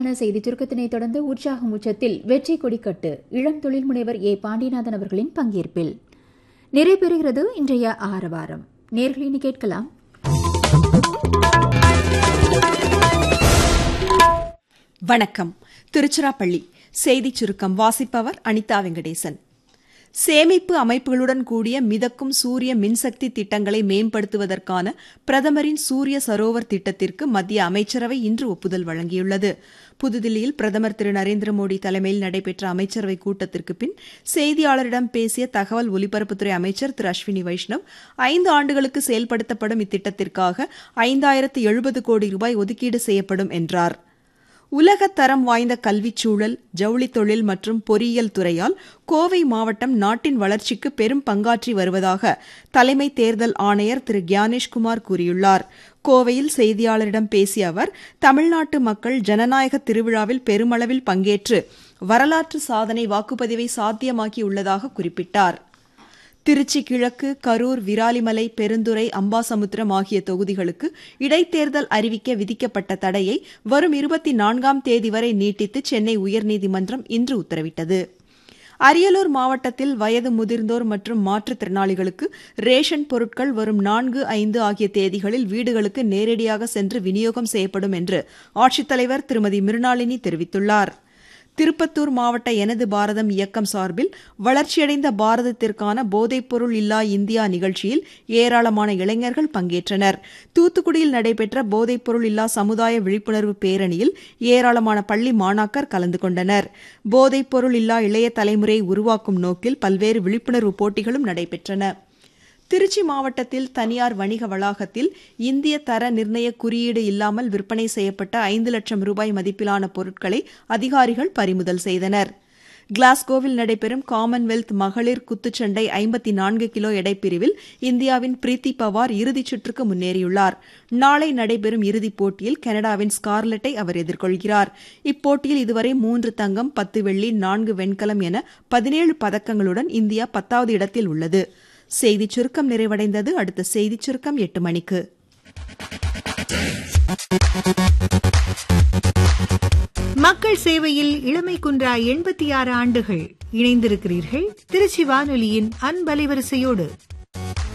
செய்தி சுருக்கத்தினை தொடர்ந்து உற்சாகம் உச்சத்தில் வெற்றி கொடிக்கட்டு இளம் தொழில் முனைவர் ஏ பாண்டியநாதன் அவர்களின் பங்கேற்பில் நிறைவேறுகிறது இன்றைய ஆரவாரம் நேர்களினி கேட்கலாம் வணக்கம் திருச்சிராப்பள்ளி செய்திச் சுருக்கம் வாசிப்பவர் அனிதா வெங்கடேசன் சேமிப்பு அமைப்புகளுடன் கூடிய மிதக்கும் சூரிய மின்சக்தி திட்டங்களை மேம்படுத்துவதற்கான பிரதமரின் சூரிய சரோவர் திட்டத்திற்கு மத்திய அமைச்சரவை இன்று ஒப்புதல் வழங்கியுள்ளது புதுதில்லியில் பிரதமர் திரு நரேந்திர மோடி தலைமையில் நடைபெற்ற அமைச்சரவை கூட்டத்திற்கு பின் செய்தியாளரிடம் பேசிய தகவல் ஒலிபரப்புத்துறை அமைச்சர் திரு அஸ்வினி வைஷ்ணவ் ஐந்து ஆண்டுகளுக்கு செயல்படுத்தப்படும் இத்திட்டத்திற்காக ஐந்தாயிரத்து எழுபது கோடி ரூபாய் ஒதுக்கீடு செய்யப்படும் என்றார் உலகத் தரம் வாய்ந்த கல்விச் சூழல் ஜவுளித் தொழில் மற்றும் பொறியியல் துறையால் கோவை மாவட்டம் நாட்டின் வளர்ச்சிக்கு பெரும் பங்காற்றி வருவதாக தலைமை தேர்தல் ஆணையர் திரு கியானேஷ்குமார் கூறியுள்ளார் கோவையில் செய்தியாளரிடம் பேசிய அவர் தமிழ்நாட்டு மக்கள் ஜனநாயக திருவிழாவில் பெருமளவில் பங்கேற்று வரலாற்று சாதனை வாக்குப்பதிவை சாத்தியமாக்கியுள்ளதாக குறிப்பிட்டார் திருச்சி கிழக்கு கரூர் விராலிமலை பெருந்துறை அம்பாசமுத்திரம் ஆகிய தொகுதிகளுக்கு இடைத்தேர்தல் அறிவிக்க விதிக்கப்பட்ட தடையை வரும் இருபத்தி நான்காம் தேதி வரை நீட்டித்து சென்னை உயர்நீதிமன்றம் இன்று உத்தரவிட்டது அரியலூர் மாவட்டத்தில் வயது முதிர்ந்தோர் மற்றும் மாற்றுத்திறனாளிகளுக்கு ரேஷன் பொருட்கள் வரும் நான்கு ஐந்து ஆகிய தேதிகளில் வீடுகளுக்கு நேரடியாக சென்று விநியோகம் செய்யப்படும் என்று ஆட்சித்தலைவர் திருமதி மிருணாளினி தெரிவித்துள்ளார் திருப்பத்தூர் மாவட்ட எனது பாரதம் இயக்கம் சார்பில் வளர்ச்சியடைந்த பாரதத்திற்கான போதைப்பொருள் இல்லா இந்தியா நிகழ்ச்சியில் ஏராளமான இளைஞர்கள் பங்கேற்றனர் தூத்துக்குடியில் நடைபெற்ற போதைப்பொருள் இல்லா சமுதாய விழிப்புணர்வு பேரணியில் ஏராளமான பள்ளி மாணாக்கர் கலந்து கொண்டனர் போதைப்பொருள் இல்லா இளைய தலைமுறையை உருவாக்கும் நோக்கில் பல்வேறு விழிப்புணர்வு போட்டிகளும் நடைபெற்றன திருச்சி மாவட்டத்தில் தனியார் வணிக வளாகத்தில் இந்திய தர நிர்ணய குறியீடு இல்லாமல் விற்பனை செய்யப்பட்ட ஐந்து லட்சம் ரூபாய் மதிப்பிலான பொருட்களை அதிகாரிகள் பறிமுதல் செய்தனர் கிளாஸ்கோவில் நடைபெறும் காமன்வெல்த் மகளிர் குத்துச்சண்டை ஐம்பத்தி நான்கு கிலோ எடைப்பிரிவில் இந்தியாவின் பிரீத்தி பவார் இறுதிச் சுற்றுக்கு முன்னேறியுள்ளார் நாளை நடைபெறும் இறுதிப் போட்டியில் கனடாவின் ஸ்கார்லெட்டை அவர் எதிர்கொள்கிறார் இப்போட்டியில் இதுவரை மூன்று தங்கம் பத்து வெள்ளி நான்கு வெண்கலம் என பதினேழு பதக்கங்களுடன் இந்தியா பத்தாவது இடத்தில் உள்ளது செய்திச் சுருக்கம் நிறைவடைந்தது அடுத்த செய்திச் சுருக்கம் எட்டு மணிக்கு மக்கள் சேவையில் இளமை குன்றா எண்பத்தி ஆறு ஆண்டுகள் இணைந்திருக்கிறீர்கள் திருச்சி வானொலியின் அன்பலைவரிசையோடு